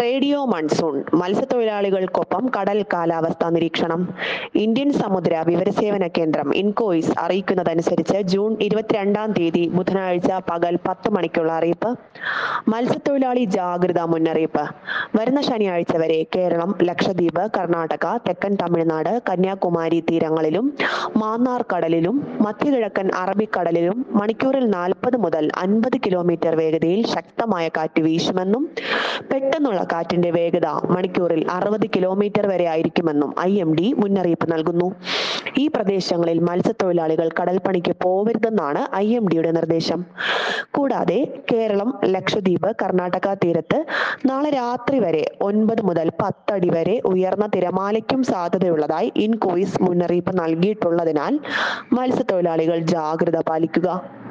radio monsoon മത്സ്യത്തൊഴിലാളികൾക്കൊപ്പം കടൽ കാലാവസ്ഥാ നിരീക്ഷണം ഇന്ത്യൻ സമുദ്ര വിവരസേവന കേന്ദ്രം ഇൻകോയിസ് അറിയിക്കുന്നതനുസരിച്ച് ജൂൺ ഇരുപത്തിരണ്ടാം തീയതി ബുധനാഴ്ച പകൽ പത്ത് മണിക്കുള്ള അറിയിപ്പ് മത്സ്യത്തൊഴിലാളി ജാഗ്രതാ മുന്നറിയിപ്പ് വരുന്ന ശനിയാഴ്ച വരെ കേരളം ലക്ഷദ്വീപ് കർണാടക തെക്കൻ തമിഴ്നാട് കന്യാകുമാരി തീരങ്ങളിലും മാന്നാർ കടലിലും മധ്യകിഴക്കൻ അറബിക്കടലിലും മണിക്കൂറിൽ നാൽപ്പത് മുതൽ അൻപത് കിലോമീറ്റർ വേഗതയിൽ ശക്തമായ കാറ്റ് വീശുമെന്നും പെട്ടെന്നുള്ള കാറ്റിന്റെ വേഗത മണിക്കൂറിൽ അറുപത് കിലോമീറ്റർ വരെ ആയിരിക്കുമെന്നും ഐ എം ഡി മുന്നറിയിപ്പ് നൽകുന്നു ഈ പ്രദേശങ്ങളിൽ മത്സ്യത്തൊഴിലാളികൾ കടൽപ്പണിക്ക് പോവരുതെന്നാണ് ഐ എം ഡിയുടെ നിർദ്ദേശം കൂടാതെ കേരളം ലക്ഷദ്വീപ് കർണാടക തീരത്ത് നാളെ രാത്രി വരെ ഒൻപത് മുതൽ പത്തടി വരെ ഉയർന്ന തിരമാലയ്ക്കും സാധ്യതയുള്ളതായി ഇൻകോയിസ് മുന്നറിയിപ്പ് നൽകിയിട്ടുള്ളതിനാൽ മത്സ്യത്തൊഴിലാളികൾ ജാഗ്രത പാലിക്കുക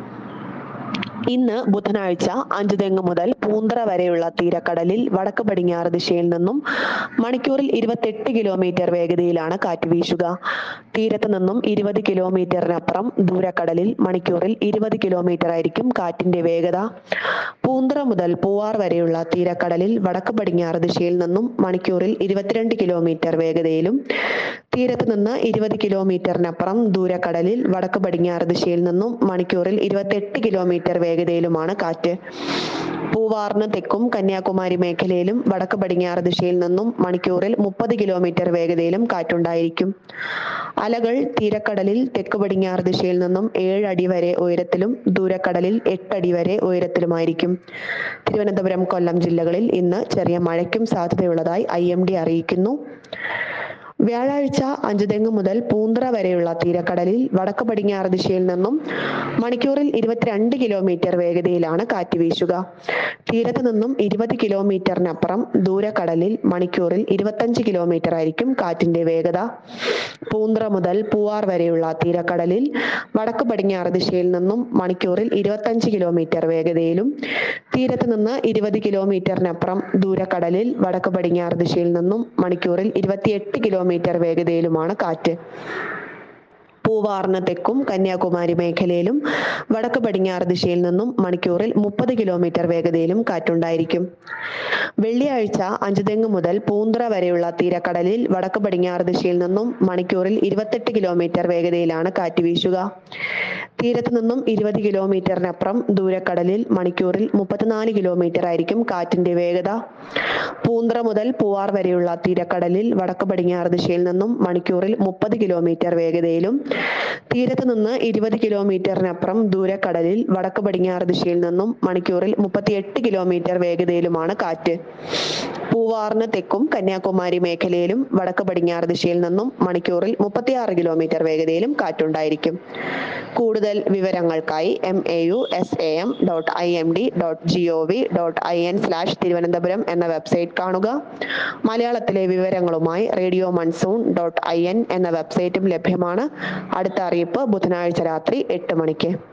ഇന്ന് ബുധനാഴ്ച അഞ്ചുതെങ്ങ് മുതൽ പൂന്തറ വരെയുള്ള തീരക്കടലിൽ വടക്ക് പടിഞ്ഞാറ് ദിശയിൽ നിന്നും മണിക്കൂറിൽ ഇരുപത്തെട്ട് കിലോമീറ്റർ വേഗതയിലാണ് കാറ്റ് വീശുക തീരത്ത് നിന്നും ഇരുപത് കിലോമീറ്ററിനപ്പുറം ദൂരക്കടലിൽ മണിക്കൂറിൽ ഇരുപത് കിലോമീറ്റർ ആയിരിക്കും കാറ്റിന്റെ വേഗത പൂന്തറ മുതൽ പൂവാർ വരെയുള്ള തീരക്കടലിൽ വടക്ക് പടിഞ്ഞാറ് ദിശയിൽ നിന്നും മണിക്കൂറിൽ ഇരുപത്തിരണ്ട് കിലോമീറ്റർ വേഗതയിലും തീരത്ത് നിന്ന് ഇരുപത് കിലോമീറ്ററിനപ്പുറം ദൂരക്കടലിൽ വടക്ക് പടിഞ്ഞാറ് ദിശയിൽ നിന്നും മണിക്കൂറിൽ ഇരുപത്തെട്ട് കിലോമീറ്റർ വേഗതയിലുമാണ് കാറ്റ് പൂവാറിന് തെക്കും കന്യാകുമാരി മേഖലയിലും വടക്ക് പടിഞ്ഞാറ് ദിശയിൽ നിന്നും മണിക്കൂറിൽ മുപ്പത് കിലോമീറ്റർ വേഗതയിലും കാറ്റുണ്ടായിരിക്കും അലകൾ തീരക്കടലിൽ തെക്ക് പടിഞ്ഞാറ് ദിശയിൽ നിന്നും ഏഴ് അടി വരെ ഉയരത്തിലും ദൂരക്കടലിൽ എട്ടടി വരെ ഉയരത്തിലുമായിരിക്കും തിരുവനന്തപുരം കൊല്ലം ജില്ലകളിൽ ഇന്ന് ചെറിയ മഴയ്ക്കും സാധ്യതയുള്ളതായി ഐ എം ഡി അറിയിക്കുന്നു വ്യാഴാഴ്ച അഞ്ചുതെങ്ങ് മുതൽ പൂന്തറ വരെയുള്ള തീരക്കടലിൽ വടക്ക് പടിഞ്ഞാറ് ദിശയിൽ നിന്നും മണിക്കൂറിൽ ഇരുപത്തിരണ്ട് കിലോമീറ്റർ വേഗതയിലാണ് കാറ്റ് വീശുക തീരത്ത് നിന്നും ഇരുപത് കിലോമീറ്ററിനപ്പുറം ദൂരക്കടലിൽ മണിക്കൂറിൽ ഇരുപത്തഞ്ച് കിലോമീറ്റർ ആയിരിക്കും കാറ്റിന്റെ വേഗത പൂന്തറ മുതൽ പൂവാർ വരെയുള്ള തീരക്കടലിൽ വടക്ക് പടിഞ്ഞാറ് ദിശയിൽ നിന്നും മണിക്കൂറിൽ ഇരുപത്തഞ്ച് കിലോമീറ്റർ വേഗതയിലും തീരത്ത് നിന്ന് ഇരുപത് കിലോമീറ്ററിനപ്പുറം ദൂരക്കടലിൽ വടക്ക് പടിഞ്ഞാറ് ദിശയിൽ നിന്നും മണിക്കൂറിൽ ഇരുപത്തിയെട്ട് കിലോമീറ്റർ വേഗതയിലുമാണ് കാറ്റ് പൂവാറിന് തെക്കും കന്യാകുമാരി മേഖലയിലും വടക്ക് പടിഞ്ഞാറ് ദിശയിൽ നിന്നും മണിക്കൂറിൽ മുപ്പത് കിലോമീറ്റർ വേഗതയിലും കാറ്റുണ്ടായിരിക്കും വെള്ളിയാഴ്ച അഞ്ചുതെങ്ങ് മുതൽ പൂന്തറ വരെയുള്ള തീരക്കടലിൽ വടക്ക് പടിഞ്ഞാറ് ദിശയിൽ നിന്നും മണിക്കൂറിൽ ഇരുപത്തെട്ട് കിലോമീറ്റർ വേഗതയിലാണ് കാറ്റ് വീശുക തീരത്ത് നിന്നും ഇരുപത് കിലോമീറ്ററിനപ്പുറം ദൂരക്കടലിൽ മണിക്കൂറിൽ മുപ്പത്തിനാല് കിലോമീറ്റർ ആയിരിക്കും കാറ്റിന്റെ വേഗത പൂന്തറ മുതൽ പൂവാർ വരെയുള്ള തീരക്കടലിൽ വടക്ക് പടിഞ്ഞാറ് ദിശയിൽ നിന്നും മണിക്കൂറിൽ മുപ്പത് കിലോമീറ്റർ വേഗതയിലും തീരത്ത് നിന്ന് ഇരുപത് കിലോമീറ്ററിനപ്പുറം ദൂരക്കടലിൽ വടക്ക് പടിഞ്ഞാറ് ദിശയിൽ നിന്നും മണിക്കൂറിൽ മുപ്പത്തിയെട്ട് കിലോമീറ്റർ വേഗതയിലുമാണ് കാറ്റ് പൂവാറിന് തെക്കും കന്യാകുമാരി മേഖലയിലും വടക്ക് പടിഞ്ഞാറ് ദിശയിൽ നിന്നും മണിക്കൂറിൽ മുപ്പത്തിയാറ് കിലോമീറ്റർ വേഗതയിലും കാറ്റുണ്ടായിരിക്കും കൂടുതൽ വിവരങ്ങൾക്കായി M A U S A M dot I M D dot G O V dot I N slash Thiruvananthapuram എന്ന വെബ്സൈറ്റ് കാണുക മലയാളത്തിലെ വിവരങ്ങളുമായി radio monsoon dot I N എന്ന വെബ്സൈറ്റും ലഭ്യമാണ് അടുത്ത അറിയിപ്പ് ബുധനാഴ്ച രാത്രി എട്ട് മണിക്ക്